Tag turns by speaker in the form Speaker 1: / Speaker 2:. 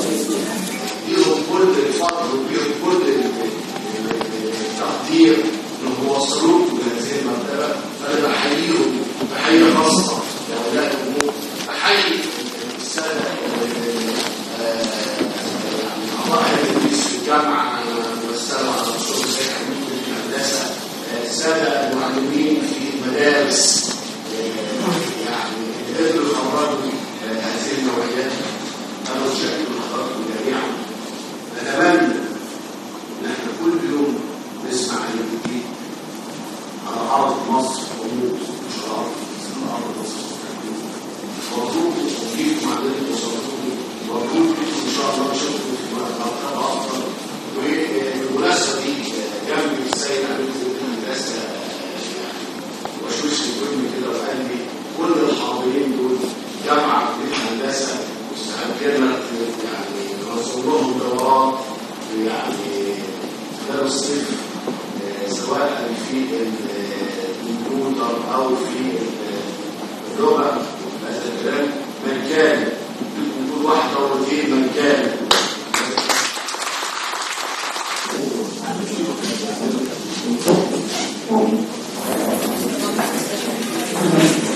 Speaker 1: ليهم كل الفضل وليهم كل التقدير انهم وصلوكم لهذه المرتبه فانا بحييهم تحيه خاصه لاولياء الامور بحيي الساده اعضاء هيئه التدريس في الجامعه والساده على رسول زي حميد في الهندسه الساده المعلمين في المدارس يعني قدروا يخرجوا هذه النوعيات انا اشكر حضراتكم جميعا اتمنى ان احنا كل يوم نسمع عن الجديد على ارض مصر وموت مش ارض على ارض مصر مبروك وفيكم عندنا وصلتوني مبروك بكم ان شاء الله نشوفكم في مرتبه افضل وبالمناسبه دي جنبي السيد عميد المدرسه وشوش الكلمة كده وقال لي كل الحاضرين دول جامعة كلية هندسة مستعجلة يعني نوصل لهم دورات يعني خلال الصيف سواء في الكمبيوتر أو في اللغة هذا الكلام مجاني كل واحد دورتين مجاني
Speaker 2: Thank you.